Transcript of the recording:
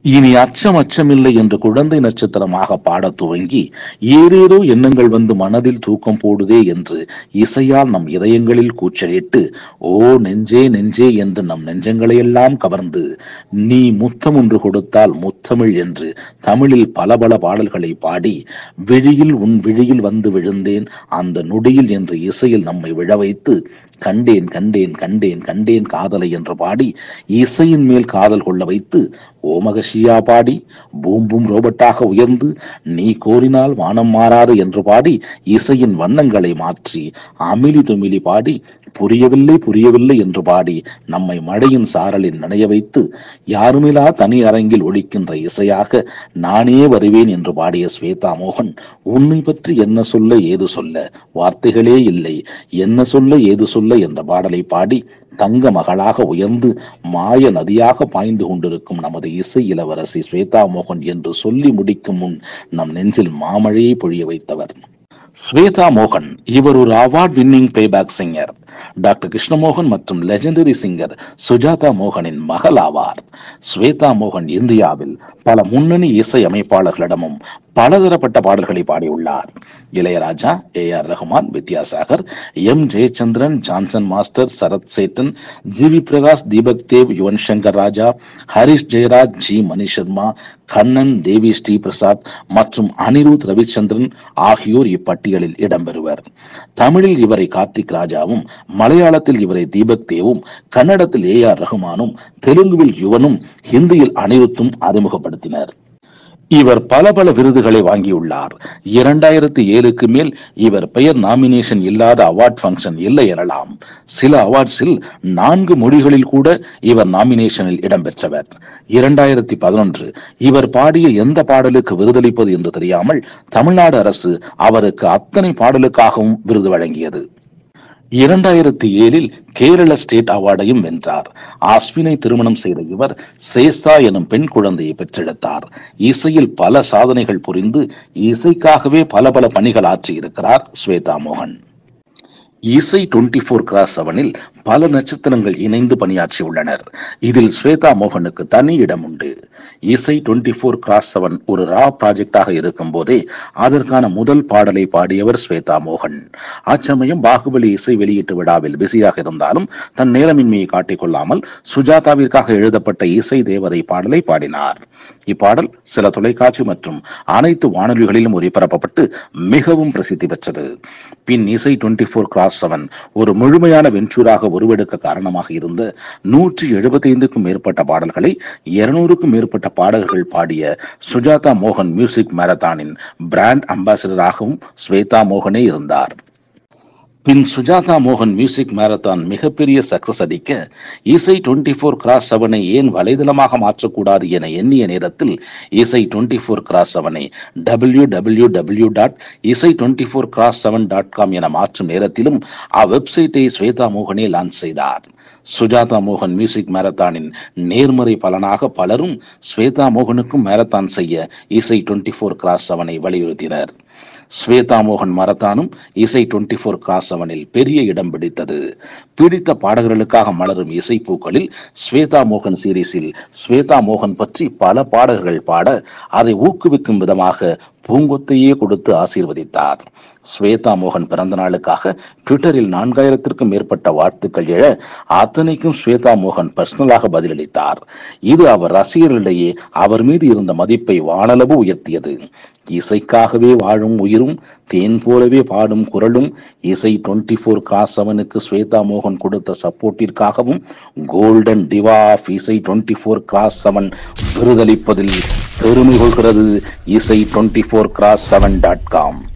இனி அச்சம் அச்சமில்லை என்று குழந்தை நட்சத்திரமாக பாடத் துவங்கி ஏதேதோ எண்ணங்கள் வந்து மனதில் தூக்கம் போடுதே என்று இசையால் நம் இதயங்களில் கூச்சலிட்டு ஓ நெஞ்சே நெஞ்சே என்று நம் நெஞ்சங்களையெல்லாம் கவர்ந்து நீ முத்தம் ஒன்று கொடுத்தால் முத்தமிழ் என்று தமிழில் பல பல பாடல்களை பாடி விழியில் உன் விழியில் வந்து விழுந்தேன் அந்த நொடியில் என்று இசையில் நம்மை விழ வைத்து கண்டேன் கண்டேன் கண்டேன் கண்டேன் காதலை என்று பாடி இசையின் மேல் காதல் கொள்ள வைத்து ஓமகஷியா பாடி பூம் பூம் ரோபோட்டாக உயர்ந்து நீ கோரினால் வானம் மாறாது என்று பாடி இசையின் வண்ணங்களை மாற்றி அமிலி துமிலி பாடி புரியவில்லை புரியவில்லை என்று பாடி நம்மை மழையின் சாரலில் நனைய வைத்து யாருமிலா தனி அரங்கில் ஒழிக்கின்ற இசையாக நானே வருவேன் என்று பாடிய ஸ்வேதா மோகன் உன்னை பற்றி என்ன சொல்ல ஏது சொல்ல வார்த்தைகளே இல்லை என்ன சொல்ல ஏது சொல்ல என்ற பாடலை பாடி தங்க மகளாக உயர்ந்து மாய நதியாக பாய்ந்து கொண்டிருக்கும் நமது இசை இளவரசி ஸ்வேதா மோகன் என்று சொல்லி முடிக்கும் முன் நம் நெஞ்சில் மாமழையை பொழிய வைத்தவர் ஸ்வேதா மோகன் இவர் ஒரு award winning playback singer doctor Krishnamohan மற்றும் லெஜெண்டரி சிங்கர் சுஜாதா மோகனின் மகள் ஆவார் ஸ்வேதா மோகன் இந்தியாவில் பல முன்னணி இசை அமைப்பாளர்களிடமும் பலதரப்பட்ட பாடல்களை பாடியுள்ளார் Ilaiyaraaja A R Rahman Vidyasagar M Jayachandran Johnson master Sarath Chetan G V Prakash Deepak Dev Yuvan Shankar Raja Harris Jayaraj G Mani Sharma Kannan Devi Sri Prasad மற்றும் அனிருத் ரவிச்சந்திரன் ஆகியோர் இப்பட்டியலில் இடம்பெறுவர் தமிழில் இவரை கார்த்திக் ராஜாவும் மலையாளத்தில் இவரை தீபக் தேவும் கன்னடத்தில் ஏ ஆர் ரஹ்மானும் தெலுங்குவில் யுவனும் ஹிந்தியில் அனிருத்தும் அறிமுகப்படுத்தினர் இவர் பல பல விருதுகளை வாங்கியுள்ளார் இரண்டாயிரத்தி ஏழுக்கு மேல் இவர் பெயர் நாமினேஷன் இல்லாத அவார்ட் ஃபங்க்ஷன் இல்லை எனலாம் சில அவார்ட்ஸில் நான்கு மொழிகளில் கூட இவர் நாமினேஷனில் இடம்பெற்றவர் இரண்டாயிரத்தி பதினொன்று இவர் பாடிய எந்த பாடலுக்கு விருதளிப்பது என்று தெரியாமல் தமிழ்நாடு அரசு அவருக்கு அத்தனை பாடலுக்காகவும் விருது வழங்கியது இரண்டாயிரத்தி ஏழில் கேரள ஸ்டேட் அவார்டையும் வென்றார் ஆஸ்வினை திருமணம் செய்த இவர் சிரேஷ்டா எனும் பெண் குழந்தையை பெற்றெடுத்தார் இசையில் பல சாதனைகள் புரிந்து இசைக்காகவே பல பல பணிகள் ஆற்றியிருக்கிறார் ஸ்வேதா மோகன் இசை டுவெண்டி ஃபோர் கிராஸ் செவனில் பல நட்சத்திரங்கள் இணைந்து பணியாற்றி உள்ளனர் இதில் ஸ்வேதா மோகனுக்கு தனி இடம் உண்டு இசை டுவெண்டி ஃபோர் கிராஸ் செவன் ஒரு ரா ப்ராஜெக்டாக இருக்கும் போதே அதற்கான முதல் பாடலை பாடியவர் ஸ்வேதா மோகன் அச்சமயம் பாகுபலி இசை வெளியீட்டு விழாவில் பிஸியாக இருந்தாலும் தன் நேரமின்மையை காட்டிக் கொள்ளாமல் சுஜாதாவிற்காக எழுதப்பட்ட இசை தேவதை பாடலை பாடினார் இப்பாடல் சில தொலைக்காட்சி மற்றும் அனைத்து வானொலிகளிலும் ஒளிபரப்பப்பட்டு மிகவும் பிரசித்தி பெற்றது பின் இசை டுவெண்டி ஃபோர் கிராஸ் செவன் ஒரு முழுமையான வெஞ்சூராக உருவெடுக்க காரணமாக இருந்த நூற்றி எழுபத்தைந்துக்கும் மேற்பட்ட பாடல்களை இருநூறுக்கும் மேற்பட்ட பாடகர்கள் பாடிய சுஜாதா மோகன் மியூசிக் மாரத்தானின் பிராண்ட் அம்பாசிடராகவும் ஸ்வேதா மோகனே இருந்தார் பின் சுஜாதா மோகன் மியூசிக் மாரத்தான் மிகப்பெரிய சக்சஸ் அடிக்க இசை டுவெண்டி ஃபோர் கிராஸ் செவனை ஏன் வலைதளமாக மாற்றக்கூடாது என எண்ணிய நேரத்தில் இசை டுவெண்டி ஃபோர் கிராஸ் செவனை W W W dot Isai twenty four cross seven dot com என மாற்றும் நேரத்திலும் அவ்வெப்சைட்டை ஸ்வேதா மோகனே லான்ச் செய்தார் சுஜாதா மோகன் மியூசிக் மாரத்தானின் நேர்மறை பலனாக பலரும் ஸ்வேதா மோகனுக்கும் மாரத்தான் செய்ய இசை டுவெண்டி ஃபோர் கிராஸ் செவனை வலியுறுத்தினர் ஸ்வேதா மோகன் மரத்தானும் இசை டுவெண்டி ஃபோர் கிராஸ் செவனில் பெரிய இடம் பிடித்தது பிடித்த பாடகர்களுக்காக மலரும் இசைப்பூக்களில் ஸ்வேதா மோகன் சீரீஸில் ஸ்வேதா மோகன் பற்றி பல பாடகர்கள் பாட அதை ஊக்குவிக்கும் விதமாக பூங்கொத்தையே கொடுத்து ஆசீர்வதித்தார் ஸ்வேதா மோகன் பிறந்த நாளுக்காக ட்விட்டரில் நான்காயிரத்திற்கும் மேற்பட்ட வாழ்த்துக்கள் எழ அத்தனைக்கும் ஸ்வேதா மோகன் பர்சனலாக பதிலளித்தார் இது அவர் ரசிகர்களிடையே அவர் மீது இருந்த மதிப்பை வானளவு உயர்த்தியது இசைக்காகவே வாழும் உயிரும் தேன் போலவே பாடும் குரலும் இசை டுவெண்டி ஃபோர் கிராஸ் செவனுக்கு ஸ்வேதா மோகன் கொடுத்த சப்போர்ட்டிற்காகவும் golden diva of Isai twenty four cross seven விருதளிப்பதில் பெருமை கொள்கிறது Isai twenty four cross seven dot com